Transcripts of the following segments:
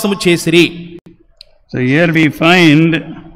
నివాసము చేసిరి So here we find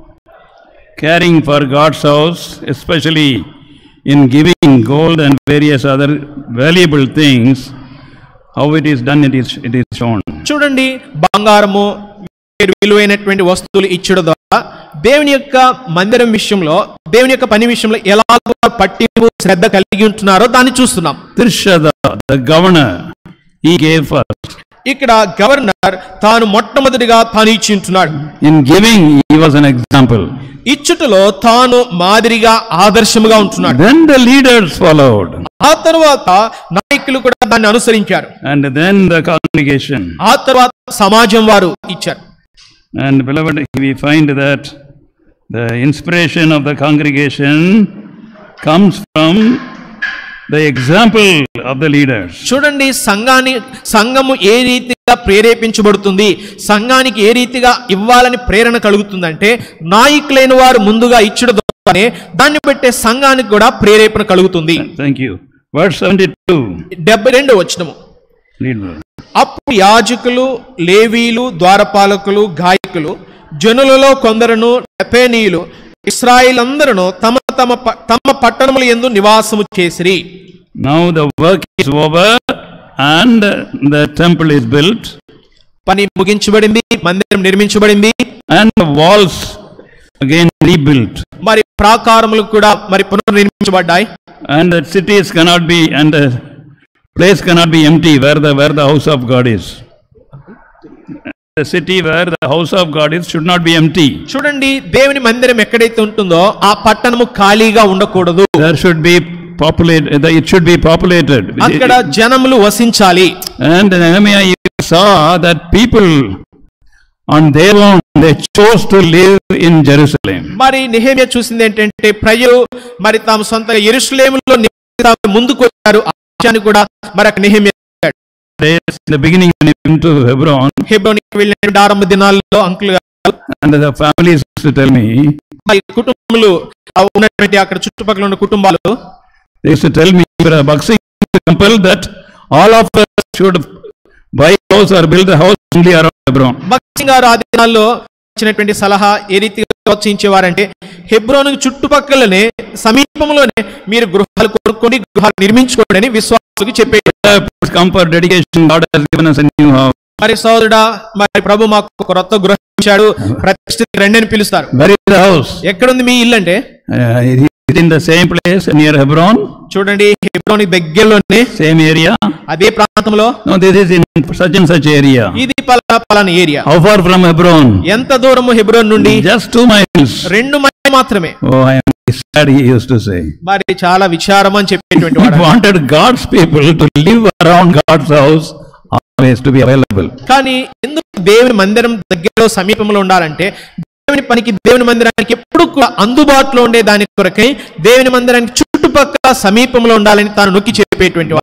caring for God's house, especially in giving gold and various other valuable things, how it is done, it is, it is shown. చూడండి బంగారము వేరు విలువైనటువంటి వస్తువులు ఇచ్చడం ద్వారా దేవుని యొక్క మందిరం విషయంలో దేవుని యొక్క పని విషయంలో ఎలా పట్టింపు శ్రద్ధ కలిగి ఉంటున్నారో దాన్ని చూస్తున్నాం Tirshada, the governor, he gave first. ఇక్కడ గవర్నర్ తాను మొట్టమొదటిగా తాను ఇచ్చి ఉంటున్నాడు In giving, he was an example. ఇచ్చుటలో తాను మాదిరిగా ఆదర్శముగా ఉంటున్నాడు Then the leaders followed, ఆ తరువాత నాయకులు కూడా దాన్ని అనుసరించారు and then the congregation. ఆ తర్వాత సమాజం వారు ఇచ్చారు And beloved, we find that the inspiration of the congregation comes from the example of the leaders. చూడండి సంఘాన్ని సంఘము ఏ రీతిగా ప్రేరేపించబడుతుంది సంఘానికి ఏ రీతిగా ఇవ్వాలని ప్రేరణ కలుగుతుందంటే నాయకులైన వారు ముందుగా ఇచ్చడం ద్వారానే దాన్ని బట్టే సంఘానికి కూడా ప్రేరేపణ కలుగుతుంది Thank you. Verse 72. డెబ్బై రెండు వచ్చినము Read brother. అప్పుడు యాజకులు లేవీలు ద్వారపాలకులు గాయకులు జనులలో కొందరును నెపేనీయులు ఇస్రాయిల్ అందరూ తమ తమ ప- తమ పట్టణముల యందు నివాసము చేసిరి Now the work is over and the temple is built పని ముగించబడింది మందిరం నిర్మించబడింది and the walls again rebuilt. మరి ప్రాకారములు కూడా మరి పునర్నిర్మించబడ్డాయి And the cities cannot be, and the place cannot be empty where the, where the house of God is. The city where the house of God is should not be empty. చూడండి దేవుని మందిరం ఎక్కడైతే ఉంటుందో ఆ పట్టణము ఖాళీగా ఉండకూడదు There should be populated, it should be populated. అక్కడ జనములు వసించాలి And Nehemiah even saw that people on their own, they chose to live in Jerusalem. మరి నిహేమియా చూసింది ఏంటంటే ప్రజలు మరి తాము సొంత ఎరుసలేములో నివసించడానికి ముందుకు వచ్చారు ఆ విషయాన్ని కూడా మరి అక్కడ నిహేమియా చెప్పాడు. Days in the beginning when he went to Hebron, హెబ్రోనికి వెళ్ళిన ఆరంభ దినాల్లో అంకుల్ గారు and the families used to tell me, మరి కుటుంబములు ఆ ఉన్నటువంటి అక్కడ చుట్టుపక్కల ఉన్న కుటుంబాలు they used to tell me, "Brother Bakshi compelled that all of us should buy a house or build a house only around Hebron. భక్తి గారు ఆ దినాల్లో ఇచ్చినటువంటి సలహా ఏ రీతిగా ప్రోత్సహించేవారంటే హెబ్రోను చుట్టుపక్కలనే సమీపంలోనే మీరు గృహాలు కోరుకొని గృహాలు నిర్మించుకోండి అని విశ్వాసులకు చెప్పే Uh, please come for dedication, God has given us a new house. మరి సోదరుడా మరి ప్రభు మాకు ఒక కొత్త గృహం ఇచ్చాడు ప్రతిష్ఠిత రండి అని పిలుస్తారు Where is the house? ఎక్కడుంది మీ ఇల్లు అంటే Uh, is it in the same place near Hebron? చూడండి హెబ్రోని దగ్గరలోనే Same area? అదే ప్రాంతంలో No, this is in such and such area. ఇది పలానా పలానా area How far from Hebron? ఎంత దూరము హెబ్రోన్ నుండి Just two miles. రెండు మైళ్ళు మాత్రమే Oh, I am sad, he used to say. మరి చాలా విచారం అని చెప్పేటువంటి He వాడు wanted God's people to live around God's house, always to be available. కానీ ఎందుకు దేవుని మందిరం దగ్గరలో సమీపంలో ఉండాలంటే దేవుని పనికి దేవుని మందిరానికి ఎప్పుడు కూడా అందుబాటులో ఉండే దాని కొరకై దేవుని మందిరానికి చుట్టుపక్కల సమీపంలో ఉండాలని తాను నొక్కి చెప్పేటువంటి వాడు